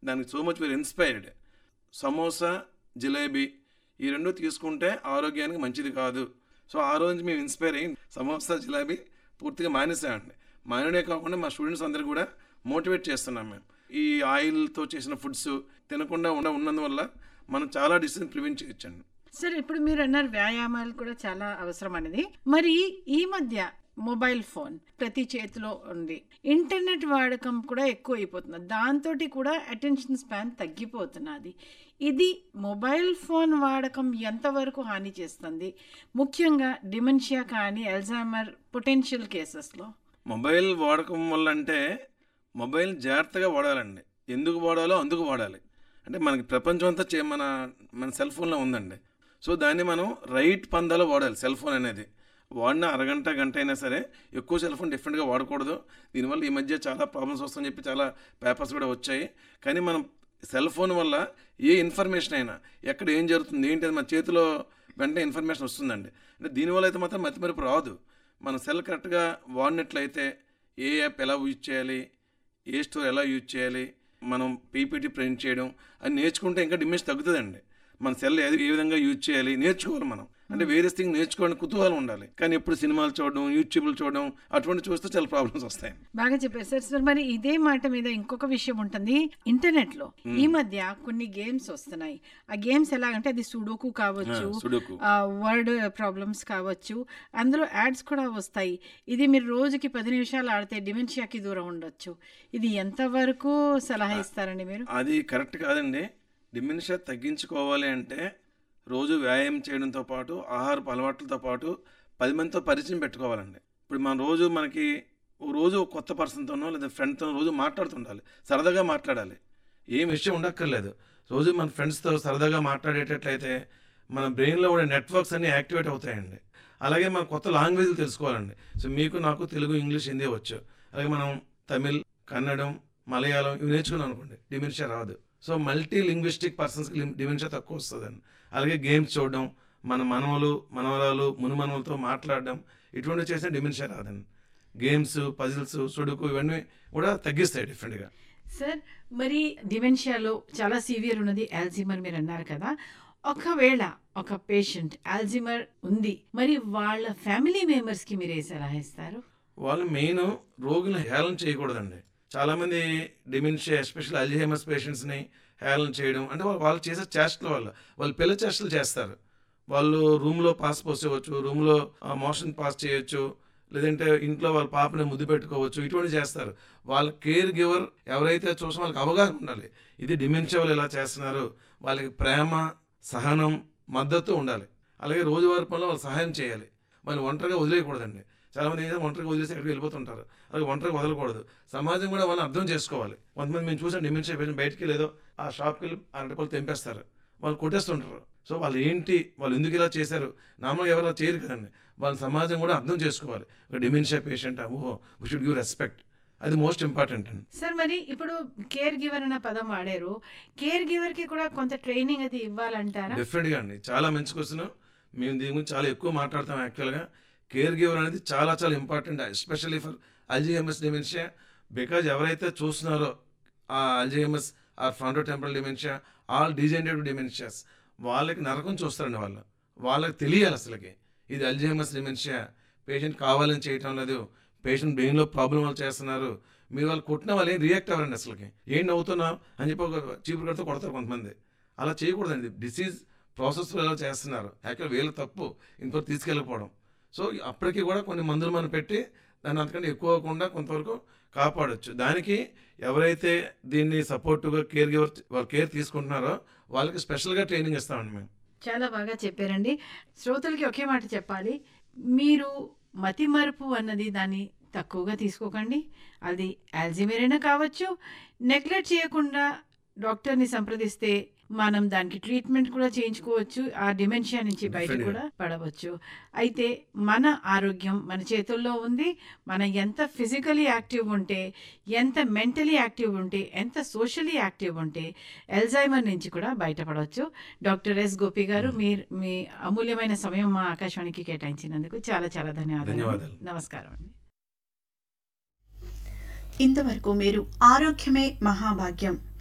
దానికి so much very inspired samosa jalebi ఈ రెండు తీసుకుంటే ఆరోగ్యానికి మంచిది కాదు సో ఆ రోజు మేము ఇన్స్పైర్ అయ్యి సమోసా జిలేబీ పూర్తిగా మానేసామండి మానేడే కాకుండా మా స్టూడెంట్స్ అందరూ కూడా మోటివేట్ చేస్తున్నాం మేము ఈ ఆయిల్తో చేసిన ఫుడ్స్ తినకుండా ఉండ ఉన్నందువల్ల మనం చాలా డిసీజ్ ప్రివెంట్ చేయొచ్చండి సరే ఇప్పుడు మీరు అన్నారు వ్యాయామాలు కూడా చాలా అవసరం అనేది మరి ఈ మధ్య మొబైల్ ఫోన్ ప్రతి చేతిలో ఉంది ఇంటర్నెట్ వాడకం కూడా ఎక్కువ అయిపోతుంది దాంతో కూడా అటెన్షన్ స్పాన్ తగ్గిపోతున్నది ఇది మొబైల్ ఫోన్ వాడకం ఎంతవరకు హాని చేస్తుంది ముఖ్యంగా డిమెన్షియా కానీ అల్జైమర్ పొటెన్షియల్ కేసెస్లో మొబైల్ వాడకం వల్ల అంటే మొబైల్ జాగ్రత్తగా వాడాలండి ఎందుకు వాడాలో అందుకు వాడాలి అంటే మనకి ప్రపంచం అంతా చే మన మన సెల్ ఫోన్లో ఉందండి సో దాన్ని మనం రైట్ పందాలో వాడాలి సెల్ ఫోన్ అనేది వాడిన అరగంట గంట అయినా సరే ఎక్కువ సెల్ ఫోన్ డిఫరెంట్గా వాడకూడదు దీనివల్ల ఈ మధ్య చాలా ప్రాబ్లమ్స్ వస్తాయని చెప్పి చాలా పేపర్స్ కూడా వచ్చాయి కానీ మనం సెల్ ఫోన్ వల్ల ఏ ఇన్ఫర్మేషన్ అయినా ఎక్కడ ఏం జరుగుతుంది ఏంటి అది మన చేతిలో వెంటనే ఇన్ఫర్మేషన్ వస్తుందండి అంటే దీనివల్ల అయితే మాత్రం మతిమరుపు రాదు మన సెల్ కరెక్ట్గా వాడినట్లయితే ఏ యాప్ ఎలా యూజ్ చేయాలి ఏ స్టోర్ ఎలా యూజ్ చేయాలి మనం పీపీటీ ప్రింట్ చేయడం అది నేర్చుకుంటే ఇంకా డిమెన్స్ తగ్గుతుందండి మన సెల్ ఏ ఏ విధంగా యూజ్ చేయాలి నేర్చుకోవాలి మనం అంటే వేరే థింగ్ నేర్చుకోవడానికి కుతూహలం ఉండాలి కానీ ఎప్పుడు సినిమాలు చూడడం యూట్యూబ్లు చూడడం అటువంటి చూస్తే చాలా ప్రాబ్లమ్స్ వస్తాయి బాగా చెప్పారు సార్ సార్ మరి ఇదే మాట మీద ఇంకొక విషయం ఉంటుంది ఇంటర్నెట్ లో ఈ మధ్య కొన్ని గేమ్స్ వస్తున్నాయి ఆ గేమ్స్ ఎలాగంటే అది సుడోకు కావచ్చు సుడోకు వర్డ్ ప్రాబ్లమ్స్ కావచ్చు అందులో యాడ్స్ కూడా వస్తాయి ఇది మీరు రోజుకి పది నిమిషాలు ఆడితే డిమెన్షియాకి దూరం ఉండొచ్చు ఇది ఎంతవరకు సలహా ఇస్తారండి మీరు అది కరెక్ట్ కాదండి డిమెన్షియా తగ్గించుకోవాలి అంటే రోజు వ్యాయామం చేయడంతో పాటు ఆహారపు అలవాట్లతో పాటు పది మందితో పరిచయం పెట్టుకోవాలండి ఇప్పుడు మన రోజు మనకి ఓ రోజు ఒక కొత్త పర్సన్తోనో లేదా ఫ్రెండ్తో రోజు మాట్లాడుతుండాలి సరదాగా మాట్లాడాలి ఏం విషయం ఉండక్కర్లేదు రోజు మన ఫ్రెండ్స్తో సరదాగా మాట్లాడేటట్లయితే మన బ్రెయిన్లో ఉండే నెట్వర్క్స్ అన్నీ యాక్టివేట్ అవుతాయండి అలాగే మనం కొత్త లాంగ్వేజ్లు తెలుసుకోవాలండి సో మీకు నాకు తెలుగు ఇంగ్లీష్ హిందీ వచ్చు అలాగే మనం తమిళ్ కన్నడం మలయాళం ఇవి నేర్చుకున్నాం అనుకోండి డిమెన్షియా రాదు సో మల్టీ లింగ్విస్టిక్ పర్సన్స్కి డిమెన్షియా తక్కువ వస్తుందండి అలాగే గేమ్స్ చూడడం మన మనవలు మనవరాలు మునుమనవలతో మాట్లాడడం ఇటువంటి చేసిన డిమెన్షియా రాదండి గేమ్స్ పజిల్స్ సుడుకు ఇవన్నీ కూడా తగ్గిస్తాయి డిఫరెంట్గా సార్ మరి డిమెన్షియాలో చాలా సివియర్ ఉన్నది ఆల్జిమర్ మీరు అన్నారు కదా ఒకవేళ ఒక పేషెంట్ ఆల్జిమర్ ఉంది మరి వాళ్ళ ఫ్యామిలీ మెంబర్స్ కి మీరు ఏ సలహా ఇస్తారు వాళ్ళు మెయిన్ రోగులను హేళన చేయకూడదండి చాలామంది డిమెన్షియా ఎస్పెషల్ అల్జీహైమర్స్ పేషెంట్స్ని హేళన చేయడం అంటే వాళ్ళు వాళ్ళు చేసే చేష్టల వల్ల వాళ్ళు పిల్ల చేష్టలు చేస్తారు వాళ్ళు రూమ్లో పాస్ పోసేవచ్చు రూమ్లో మోషన్ పాస్ చేయొచ్చు లేదంటే ఇంట్లో వాళ్ళ పాపని ముద్దు పెట్టుకోవచ్చు ఇటువంటి చేస్తారు వాళ్ళ కేర్ గివర్ ఎవరైతే చూసిన వాళ్ళకి అవగాహన ఉండాలి ఇది డిమెన్షియా వాళ్ళు ఇలా చేస్తున్నారు వాళ్ళకి ప్రేమ సహనం మద్దతు ఉండాలి అలాగే రోజువారీ పనులు వాళ్ళు సహాయం చేయాలి వాళ్ళు ఒంటరిగా వదిలేయకూడదండి చాలామంది ఏంటంటే ఒంటరిగా వదిలేసి ఎక్కడికి వెళ్ళిపోతుంటారు అలాగే ఒంటరిగా వదలకూడదు సమాజం కూడా వాళ్ళని అర్థం చేసుకోవాలి కొంతమంది మేము చూసాం డిమెన్షియా పేషెంట్ బయటికి లేదో ఆ షాప్కి వెళ్ళి అరటిపళ్ళు తెంపేస్తారు వాళ్ళు కొట్టేస్తుంటారు సో వాళ్ళు ఏంటి వాళ్ళు ఎందుకు ఇలా చేశారు నార్మల్గా ఎవరు అలా చేయరు కదండి వాళ్ళ సమాజం కూడా అర్థం చేసుకోవాలి ఒక డిమెన్షియా పేషెంట్ ఓహో వీ షుడ్ గివ్ రెస్పెక్ట్ అది మోస్ట్ ఇంపార్టెంట్ అండి సార్ మరి ఇప్పుడు కేర్ గివర్ అన్న పదం వాడారు కేర్ గివర్ కి కూడా కొంత ట్రైనింగ్ అది ఇవ్వాలంటారా డెఫినెట్గా అండి చాలా మంచి క్వశ్చన్ మేము దీని గురించి చాలా ఎక్కువ మాట్లాడతాం యాక్చువల్గా కేర్ గివర్ అనేది చాలా చాలా important especially for Alzheimer's dementia because ఎవరైతే చూస్తున్నారో ఆ Alzheimer's or fronto temporal dementia all degenerative dementias వాళ్ళకి నరకం చూస్తారండి వాళ్ళు వాళ్ళకి తెలియాలి అసలుకి ఇది అల్జీఎంఎస్ డిమెన్షియా పేషెంట్ కావాలని చేయటం లేదు పేషెంట్ బ్రెయిన్లో ప్రాబ్లం వాళ్ళు చేస్తున్నారు మీరు వాళ్ళు కొట్టిన వాళ్ళు ఏం రియాక్ట్ అవ్వరండి అసలుకి ఏం నవ్వుతున్నావు అని చెప్పి ఒక చీపురు కడితే కొడతారు కొంతమంది అలా చేయకూడదండి డిసీజ్ ప్రాసెస్లో ఎలా చేస్తున్నారు యాక్చువల్ వీళ్ళ తప్పు ఇంతవరకు తీసుకెళ్ళకపోవడం సో అప్పటికి కూడా కొన్ని మందులు మనం పెట్టి దాన్ని అంతకంటే ఎక్కువ అవ్వకుండా కొంతవరకు కాపాడొచ్చు దానికి ఎవరైతే దీన్ని సపోర్టుగా కేర్ గివర్ వాళ్ళు కేర్ తీసుకుంటున్నారో వాళ్ళకి స్పెషల్గా ట్రైనింగ్ ఇస్తామండి మేము చాలా బాగా చెప్పారండి శ్రోతలకి ఒకే మాట చెప్పాలి మీరు మతిమరుపు అన్నది దాన్ని తక్కువగా తీసుకోకండి అది ఆల్జిమేరైనా కావచ్చు నెగ్లెక్ట్ చేయకుండా డాక్టర్ని సంప్రదిస్తే మనం దానికి ట్రీట్మెంట్ కూడా చేయించుకోవచ్చు ఆ డిమెన్షియా నుంచి బయట Definitely. కూడా పడవచ్చు అయితే మన ఆరోగ్యం మన చేతుల్లో ఉంది మనం ఎంత ఫిజికలీ యాక్టివ్ ఉంటే ఎంత మెంటలీ యాక్టివ్ ఉంటే ఎంత సోషలీ యాక్టివ్ ఉంటే ఎల్జైమర్ నుంచి కూడా బయటపడవచ్చు డాక్టర్ ఎస్ గోపి గారు మీరు మీ అమూల్యమైన సమయం మా ఆకాశవాణికి కేటాయించినందుకు చాలా చాలా ధన్యవాదాలు ధన్యవాదాలు. నమస్కారం అండి ఇంతవరకు మీరు ఆరోగ్యమే మహాభాగ్యం